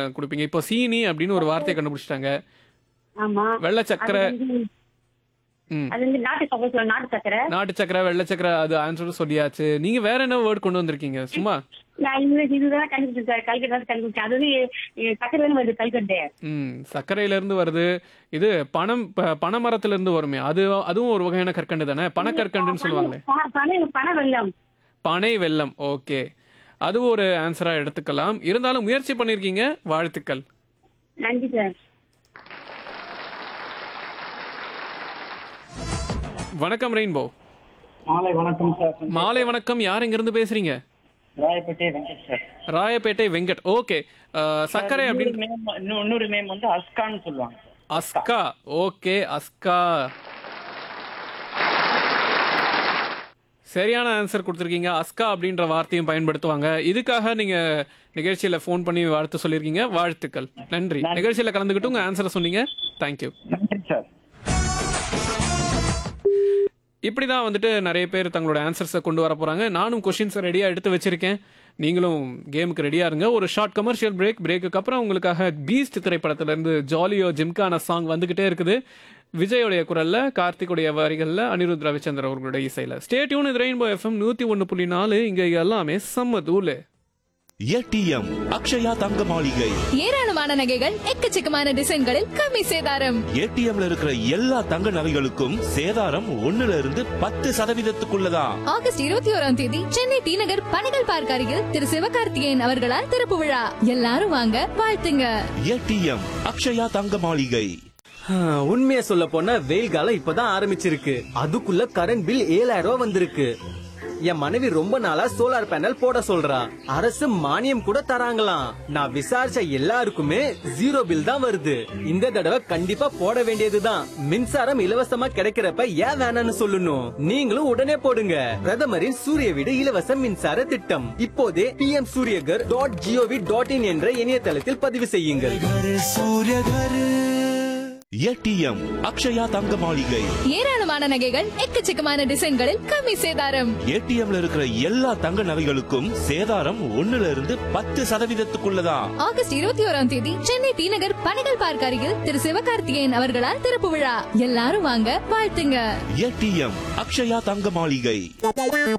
கொடுப்பீங்க இப்போ சீனி அப்படின்னு ஒரு வார்த்தையை கண்டுபிடிச்சிட்டாங்க ஆமா வெள்ளை சக்கரை அது வந்து- ம். அது வந்து நாட்டு சக்கரை சொல்லுவாங்க, நாட்டு சக்கரை நாட்டு சக்கரை வெள்ளை சக்கரை அது ஆன்சர் சொல்லியாச்சு நீங்க வேற என்ன வேர்ட் கொண்டு வந்திருக்கீங்க சும்மா நான் இந்த இதுதான் கண்டுபிடிச்சேன் கல்கட்டா கண்டுபிடிச்சேன் அது வந்து எ, சக்கரை தானே வருது கல்கட்டு ம் சர்க்கரையில இருந்து வருது இது பனம் ப- பனைமரத்துல இருந்து வருமே அது அதுவும் ஒரு வகையான கற்கண்டு தானே பனக்கற்கண்டுன்னு சொல்லுவாங்களே ப- பனை பனை வெள்ளம் பனை வெல்லம் ஓகே அது ஒரு ஆன்சரா எடுத்துக்கலாம் இருந்தாலும் முயற்சி பண்ணிருக்கீங்க வாழ்த்துக்கள் நன்றி சார் வணக்கம் ரெயின்போ மாலை வணக்கம் சார் மாலை வணக்கம் யார் இங்க இருந்து பேசுறீங்க ராயப்பேட்டை வெங்கட் சார் ராயப்பேட்டை வெங்கட் ஓகே சர்க்கரை அப்படின்னு இன்னொரு name- இன்னும் இன்னொரு நேம் வந்து அஸ்கான்னு சொல்லுவாங்க சார் அஸ்கா ஓகே அஸ்கா சரியான ஆன்சர் கொடுத்துருக்கீங்க அஸ்கா அப்படின்ற வார்த்தையும் பயன்படுத்துவாங்க இதுக்காக நீங்க நிகழ்ச்சியில ஃபோன் பண்ணி வாழ்த்து சொல்லியிருக்கீங்க வாழ்த்துக்கள் நன்றி நிகழ்ச்சியில கலந்துக்கிட்டு உங்க ஆன்சரை சொன்னீங்க தேங்க்யூ நன்றி சார் இப்படி தான் வந்துட்டு நிறைய பேர் தங்களோட ஆன்சர்ஸை கொண்டு வர போகிறாங்க நானும் கொஷின்ஸை ரெடியாக எடுத்து வச்சிருக்கேன் நீங்களும் கேமுக்கு ரெடியாக இருங்க ஒரு ஷார்ட் கமர்ஷியல் பிரேக் பிரேக்குக்கு அப்புறம் உங்களுக்காக பீஸ்ட் திரைப்படத்திலேருந்து ஜாலியோ ஜிம்கான சாங் வந்துக்கிட்டே இருக்குது விஜயோடைய குரல்ல கார்த்திக்குடைய வரிகளில் அனிருத் ரவிச்சந்திரன் அவர்களுடைய இசையில் ஸ்டேட்யூன் இது ரெயின்போ எஃப்எம் நூற்றி ஒன்று புள்ளி நாலு இங்கே எல்லாமே செம்ம தூளு ஏடிஎம் அக்ஷயா தங்க மாளிகை ஏராளமான நகைகள் எக்கச்சக்கமான டிசைன்களில் கம்மி சேதாரம் ஏடிஎம்ல இருக்கிற எல்லா தங்க நகைகளுக்கும் சேதாரம் ஒண்ணுல இருந்து பத்து சதவீதத்துக்குள்ளதான் ஆகஸ்ட் இருபத்தி ஓராம் தேதி சென்னை டி நகர் பனைகள் பார்க் அருகில் திரு சிவகார்த்திகேயன் அவர்களால் திறப்பு விழா எல்லாரும் வாங்க வாழ்த்துங்க ஏடிஎம் அக்ஷயா தங்க மாளிகை உண்மையை சொல்ல போனா வெயில் காலம் இப்பதான் ஆரம்பிச்சிருக்கு அதுக்குள்ள கரண்ட் பில் ஏழாயிரம் ரூபாய் வந்திருக்கு என் மனைவி ரொம்ப நாளா சோலார் பேனல் போட சொல்றா அரசு மானியம் கூட தராங்களாம் நான் விசாரிச்ச எல்லாருக்குமே ஜீரோ பில் தான் வருது இந்த தடவை கண்டிப்பா போட வேண்டியதுதான் மின்சாரம் இலவசமா கிடைக்கிறப்ப ஏன் வேணாம்னு சொல்லணும் நீங்களும் உடனே போடுங்க பிரதமரின் சூரிய வீடு இலவச மின்சார திட்டம் இப்போதே P M Suryaghar dot G O V dot in என்ற இணையதளத்தில் பதிவு செய்யுங்கள் ஏடிஎம் அக்ஷயா தங்க மாளிகை ஏராளமான நகைகள் எக்கச்சக்கமான டிசைன்களில் கம்மி சேதாரம் ஏடிஎம்ல இருக்கிற எல்லா தங்க நகைகளுக்கும் சேதாரம் ஒண்ணுல இருந்து பத்து சதவீதத்துக்குள்ளதான் ஆகஸ்ட் இருபத்தி ஓராம் தேதி சென்னை டி நகர் பனைகள் பார்க் அருகில் திரு சிவகார்த்திகேயன் அவர்களால் திறப்பு விழா எல்லாரும் வாங்க வாழ்த்துங்க ஏடிஎம் அக்ஷயா தங்க மாளிகை